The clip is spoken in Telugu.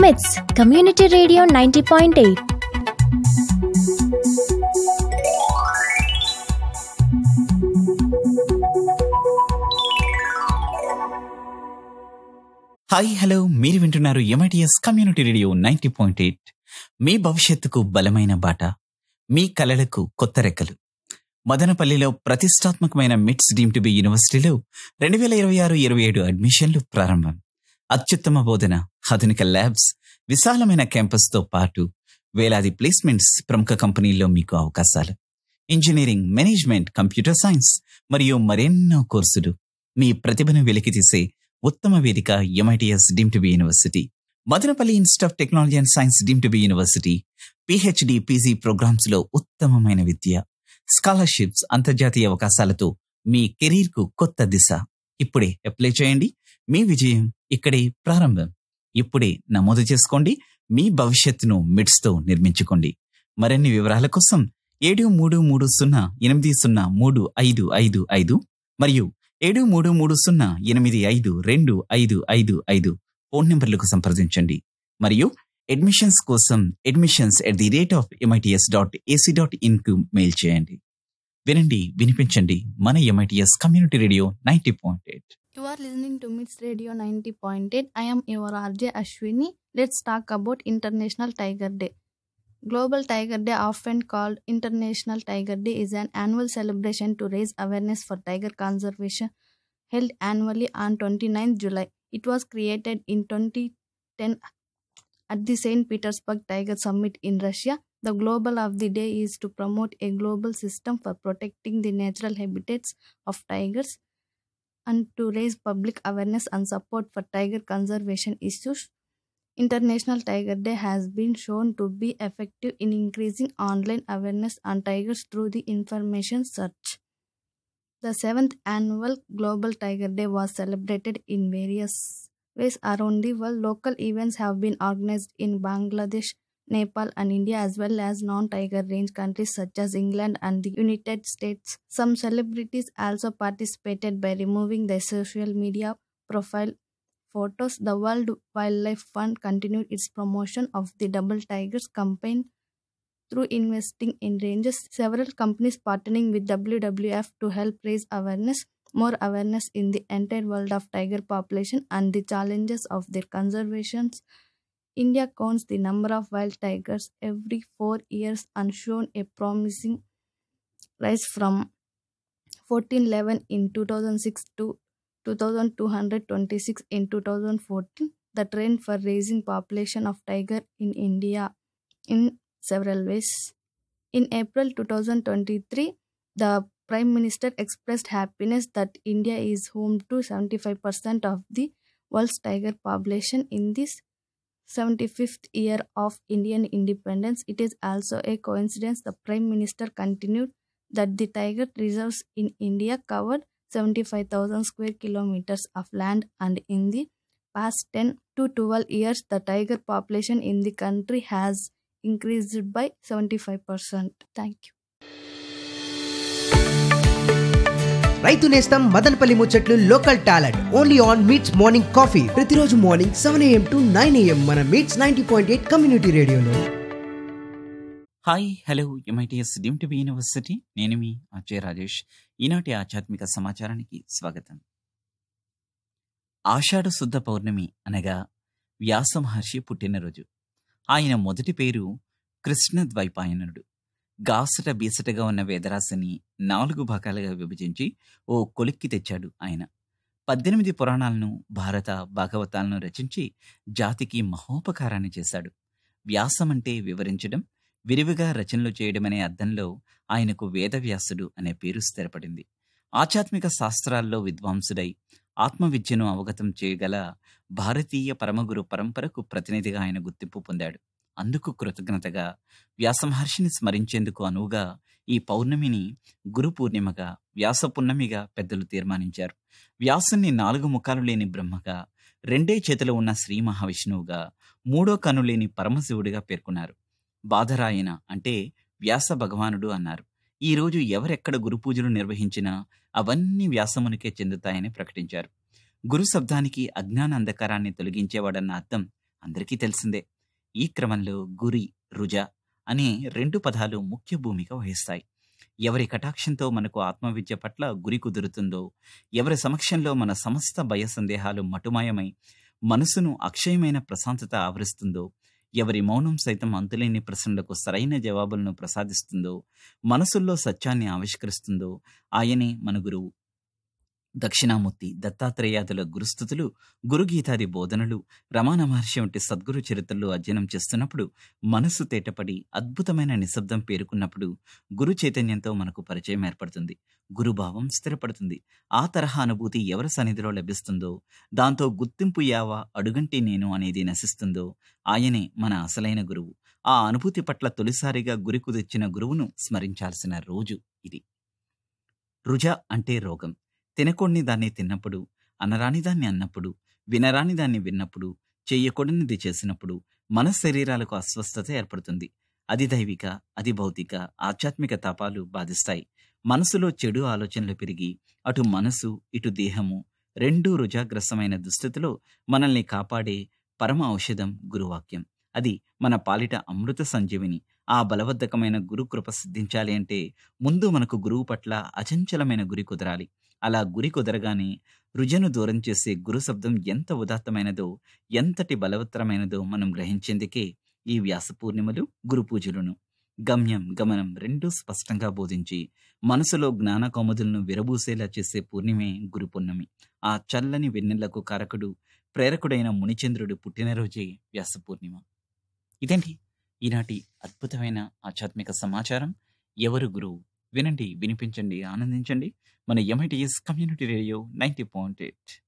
మిట్స్ community radio ninety point eight hi hello మీరు వింటున్నారు MITS community radio ninety point eight మీ భవిష్యత్తుకు బలమైన బాట మీ కలలకు కొత్త రెక్కలు మదనపల్లిలో ప్రతిష్టాత్మకమైన మిట్స్ డీమ్ టు బి యూనివర్సిటీలో రెండు వేల ఇరవై ఆరు ఇరవై ఏడు అడ్మిషన్లు ప్రారంభం అత్యుత్తమ బోధన ఆధునిక ల్యాబ్స్ విశాలమైన క్యాంపస్తో పాటు వేలాది ప్లేస్మెంట్స్ ప్రముఖ కంపెనీల్లో మీకు అవకాశాలు ఇంజనీరింగ్ మేనేజ్మెంట్ కంప్యూటర్ సైన్స్ మరియు మరెన్నో కోర్సులు మీ ప్రతిభను వెలికితీసే ఉత్తమ వేదిక MITS deem to be university Madanapalle institute of technology and science deem to be university PhD PG programs లో ఉత్తమమైన విద్య స్కాలర్షిప్స్ అంతర్జాతీయ అవకాశాలతో మీ కెరీర్ కు కొత్త దిశ ఇప్పుడే అప్లై చేయండి మీ విజయం ఇక్కడే ప్రారంభం ఇప్పుడే నమోదు చేసుకోండి మీ భవిష్యత్తును మిడ్స్ తో నిర్మించుకోండి మరిన్ని వివరాల కోసం ఏడు మూడు మూడు సున్నా ఎనిమిది సున్నా మూడు ఐదు ఐదు ఐదు మరియు ఏడు మూడు మూడు సున్నా ఎనిమిది ఐదు రెండు ఐదు ఐదు ఐదు ఫోన్ నంబర్లకు సంప్రదించండి మరియు అడ్మిషన్స్ కోసం admissions at the rate of MITS dot AC dot in కు మెయిల్ చేయండి వినండి వినిపించండి మన MITS community radio ninety point eight You are listening to Mits Radio 90.8. I am your RJ Ashwini. Let's talk about International Tiger Day. Global Tiger Day, often called International Tiger Day, is an annual celebration to raise awareness for tiger conservation held annually on 29th July. It was created in 2010 at the St. Petersburg Tiger Summit in Russia. The global of the day is to promote a global system for protecting the natural habitats of tigers and to raise public awareness and support for tiger conservation issues. International Tiger Day has been shown to be effective in increasing online awareness on tigers through the information search. The seventh annual Global Tiger Day was celebrated in various ways around the world. Local events have been organized in Bangladesh, Nepal, and India, as well as non tiger range countries such as England and the United States. Some celebrities also participated by removing their social media profile photos. The World Wildlife Fund continued its promotion of the Double Tigers campaign through investing in ranges. Several companies partnering with WWF to help raise awareness, more awareness in the entire world of tiger population and the challenges of their conservation. India counts the number of wild tigers every four years and shown a promising rise from 1411 in 2006 to 2226 in 2014. The trend for raising population of tiger in India in several ways. In April 2023, the Prime Minister expressed happiness that India is home to 75% of the world's tiger population in this 75th year of Indian independence. It is also a coincidence the Prime Minister continued that the tiger reserves in India covered 75,000 square kilometers of land and in the past 10 to 12 years the tiger population in the country has increased by 75%. Thank you. రైతు నేస్తం మదనపల్లి ముచ్చట్లు local talent only on MITS morning coffee ప్రతిరోజు morning seven AM to nine AM మన MITS ninety point eight community రేడియోలో hi hello MITS deem to be university నేను మీ అజయ్ రాజేష్ ఈనాటి ఆధ్యాత్మిక సమాచారానికి స్వాగతం ఆషాఢ శుద్ధ పౌర్ణమి అనగా వ్యాస మహర్షి పుట్టినరోజు ఆయన మొదటి పేరు కృష్ణ ద్వైపాయనుడు గాసట బీసటగా ఉన్న వేదరాశిని నాలుగు భాగాలుగా విభజించి ఓ కొలిక్కి తెచ్చాడు ఆయన పద్దెనిమిది పురాణాలను భారత భాగవతాలను రచించి జాతికి మహోపకారాన్ని చేశాడు వ్యాసం అంటే వివరించడం విరివిగా రచనలు చేయడమనే అర్థంలో ఆయనకు వేదవ్యాసుడు అనే పేరు స్థిరపడింది ఆధ్యాత్మిక శాస్త్రాల్లో విద్వాంసుడై ఆత్మవిద్యను అవగతం చేయగల భారతీయ పరమగురు పరంపరకు ప్రతినిధిగా ఆయన గుర్తింపు పొందాడు అందుకు కృతజ్ఞతగా వ్యాసమహర్షిని స్మరించేందుకు అనువుగా ఈ పౌర్ణమిని గురు పూర్ణిమగా వ్యాస పున్నమిగా పెద్దలు తీర్మానించారు వ్యాసుని నాలుగు ముఖాలు లేని బ్రహ్మగా రెండే చేతులు ఉన్న శ్రీ మహావిష్ణువుగా మూడో కను లేని పరమశివుడిగా పేర్కొన్నారు బాధరాయన అంటే వ్యాస భగవానుడు అన్నారు ఈ రోజు ఎవరెక్కడ గురు పూజలు నిర్వహించినా అవన్నీ వ్యాసమునికే చెందుతాయని ప్రకటించారు గురు శబ్దానికి అజ్ఞాన అంధకారాన్ని తొలగించేవాడన్న అర్థం అందరికీ తెలిసిందే ఈ క్రమంలో గురి రుజ అనే రెండు పదాలు ముఖ్య భూమిక వహిస్తాయి ఎవరి కటాక్షంతో మనకు ఆత్మవిద్య పట్ల గురి కుదురుతుందో ఎవరి సమక్షంలో మన సమస్త భయ సందేహాలు మటుమాయమై మనసును అక్షయమైన ప్రశాంతత ఆవరిస్తుందో ఎవరి మౌనం సైతం అంతులేని ప్రశ్నలకు సరైన జవాబులను ప్రసాదిస్తుందో మనసుల్లో సత్యాన్ని ఆవిష్కరిస్తుందో ఆయనే మన గురువు దక్షిణామూర్తి దత్తాత్రేయాదుల గురుస్థుతులు గురుగీతాది బోధనలు రమాణ మహర్షి వంటి సద్గురు చరిత్రలు అధ్యయనం చేస్తున్నప్పుడు మనస్సు తేటపడి అద్భుతమైన నిశ్శబ్దం పేరుకున్నప్పుడు గురు చైతన్యంతో మనకు పరిచయం ఏర్పడుతుంది గురుభావం స్థిరపడుతుంది ఆ తరహా అనుభూతి ఎవరి సన్నిధిలో లభిస్తుందో దాంతో గుర్తింపు యావ అడుగంటి నేను అనేది నశిస్తుందో ఆయనే మన అసలైన గురువు ఆ అనుభూతి పట్ల తొలిసారిగా గురి కుదిర్చిన గురువును స్మరించాల్సిన రోజు ఇది రుజ అంటే రోగం తినకూడని దాన్ని తిన్నప్పుడు అనరాని దాన్ని అన్నప్పుడు వినరాని దాన్ని విన్నప్పుడు చెయ్యకూడనిది చేసినప్పుడు మన శరీరాలకు అస్వస్థత ఏర్పడుతుంది అది దైవిక అది భౌతిక ఆధ్యాత్మిక తాపాలు బాధిస్తాయి మనసులో చెడు ఆలోచనలు పెరిగి అటు మనసు ఇటు దేహము రెండూ రుజాగ్రస్తమైన దుస్థితిలో మనల్ని కాపాడే పరమ ఔషధం గురువాక్యం అది మన పాలిట అమృత సంజీవిని ఆ బలవద్దకమైన గురు కృప సిద్ధించాలి అంటే ముందు మనకు గురువు పట్ల అచంచలమైన గురి కుదరాలి అలా గురి కుదరగానే రుజను దూరం చేసే గురు శబ్దం ఎంత ఉదాత్తమైనదో ఎంతటి బలవత్తరమైనదో మనం గ్రహించేందుకే ఈ వ్యాస పూర్ణిమలు గురు పూజలను గమ్యం గమనం రెండూ స్పష్టంగా బోధించి మనసులో జ్ఞాన కౌముదులను విరబూసేలా చేసే పూర్ణిమే గురు పున్నమి ఆ చల్లని వెన్నెలకు కారకుడు ప్రేరకుడైన మునిచంద్రుడు పుట్టినరోజే వ్యాస పూర్ణిమ ఇదేంటి ఈనాటి అద్భుతమైన ఆధ్యాత్మిక సమాచారం ఎవరు గురువు వినండి వినిపించండి ఆనందించండి మన MITS community radio ninety point eight